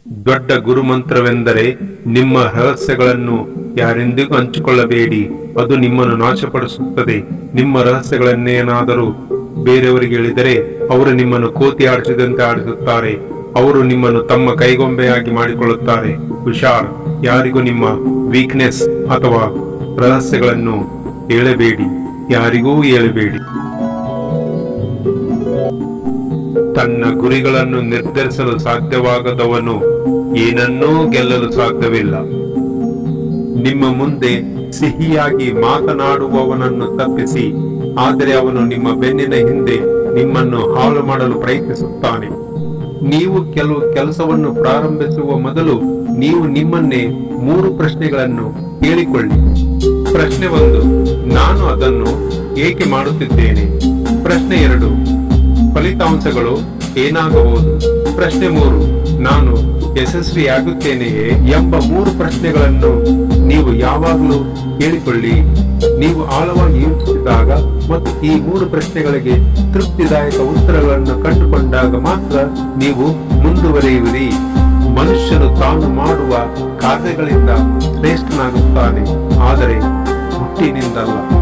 ದೊಡ್ಡ ಗುರುಮಂತ್ರವೆಂದರೆ ನಿಮ್ಮ ರಹಸ್ಯಗಳನ್ನು ಯಾರೆಂದಿಗೂ ಹಂಚಿಕೊಳ್ಳಬೇಡಿ ಅದು ನಿಮ್ಮನ್ನು ನಾಶಪಡಿಸುತ್ತದೆ ನಿಮ್ಮ ರಹಸ್ಯಗಳನ್ನೇನಾದರೂ ಬೇರೆಯವರಿಗೆ ಹೇಳಿದರೆ ಅವರು ನಿಮ್ಮನ್ನು ಕೋತಿ ಆಡಿಸಿದಂತೆ ಆಡಿಸುತ್ತಾರೆ ಅವರು ನಿಮ್ಮನ್ನು ತಮ್ಮ ಕೈಗೊಂಬೆಯಾಗಿ ಮಾಡಿಕೊಳ್ಳುತ್ತಾರೆ ಹುಷಾರ್ ಯಾರಿಗೂ ನಿಮ್ಮ ವೀಕ್ನೆಸ್ ಅಥವಾ ರಹಸ್ಯಗಳನ್ನು ಹೇಳಬೇಡಿ ಯಾರಿಗೂ ಹೇಳಬೇಡಿ ತನ್ನ ಗುರಿಗಳನ್ನು ನಿರ್ಧರಿಸಲು ಸಾಧ್ಯವಾಗದವನು ಏನನ್ನೂ ಗೆಲ್ಲಲು ಸಾಧ್ಯವಿಲ್ಲ ನಿಮ್ಮ ಮುಂದೆ ಸಿಹಿಯಾಗಿ ಮಾತನಾಡುವವನನ್ನು ತಪ್ಪಿಸಿ ಆದರೆ ಅವನು ನಿಮ್ಮ ಬೆನ್ನಿನ ಹಿಂದೆ ನಿಮ್ಮನ್ನು ಹಾಳು ಮಾಡಲು ಪ್ರಯತ್ನಿಸುತ್ತಾನೆ ನೀವು ಕೆಲವು ಕೆಲಸವನ್ನು ಪ್ರಾರಂಭಿಸುವ ಮೊದಲು ನೀವು ನಿಮ್ಮನ್ನೇ ಮೂರು ಪ್ರಶ್ನೆಗಳನ್ನು ಕೇಳಿಕೊಳ್ಳಿ ಪ್ರಶ್ನೆ ಒಂದು ನಾನು ಅದನ್ನು ಏಕೆ ಮಾಡುತ್ತಿದ್ದೇನೆ ಪ್ರಶ್ನೆ ಎರಡು ಫಲಿತಾಂಶಗಳು ಏನಾಗಬಹುದು ಪ್ರಶ್ನೆ ಮೂರು ನಾನು ಯಶಸ್ವಿಯಾಗುತ್ತೇನೆಯೇ ಎಂಬ ಮೂರು ಪ್ರಶ್ನೆಗಳನ್ನು ನೀವು ಯಾವಾಗಲೂ ಕೇಳಿಕೊಳ್ಳಿ ನೀವು ಆಳವಾಗಿ ಯೋಚಿಸಿದಾಗ ಮತ್ತು ಈ ಮೂರು ಪ್ರಶ್ನೆಗಳಿಗೆ ತೃಪ್ತಿದಾಯಕ ಉತ್ತರಗಳನ್ನು ಕಂಡುಕೊಂಡಾಗ ಮಾತ್ರ ನೀವು ಮುಂದುವರಿಯುವಿರಿ ಮನುಷ್ಯನು ತಾನು ಮಾಡುವ ಕಾರ್ಯಗಳಿಂದ ಶ್ರೇಷ್ಠನಾಗುತ್ತಾನೆ ಆದರೆ ಹುಟ್ಟಿನಿಂದಲ್ಲ